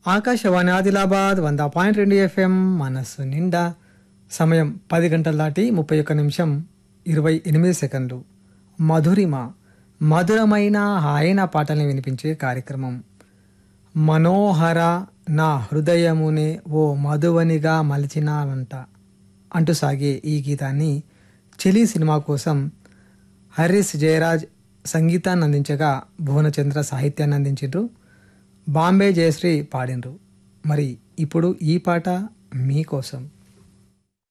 ఆకాశవాణి ఆదిలాబాద్ వంద పాయింట్ రెండు ఎఫ్ఎం మనస్సు నిండా సమయం పది గంటల దాటి ముప్పై ఒక్క నిమిషం ఇరవై ఎనిమిది సెకండ్లు మధురిమ మధురమైన హాయిన పాటల్ని వినిపించే కార్యక్రమం మనోహర నా హృదయమునే ఓ మధువనిగా మలిచినావంట అంటూ సాగే ఈ గీతాన్ని చెలి సినిమా కోసం హరీష్ జయరాజ్ సంగీతాన్ని అందించగా భువనచంద్ర సాహిత్యాన్ని అందించిండ్రు బాంబే జయశ్రీ పాడిండ్రు మరి ఇప్పుడు ఈ పాట మీకోసం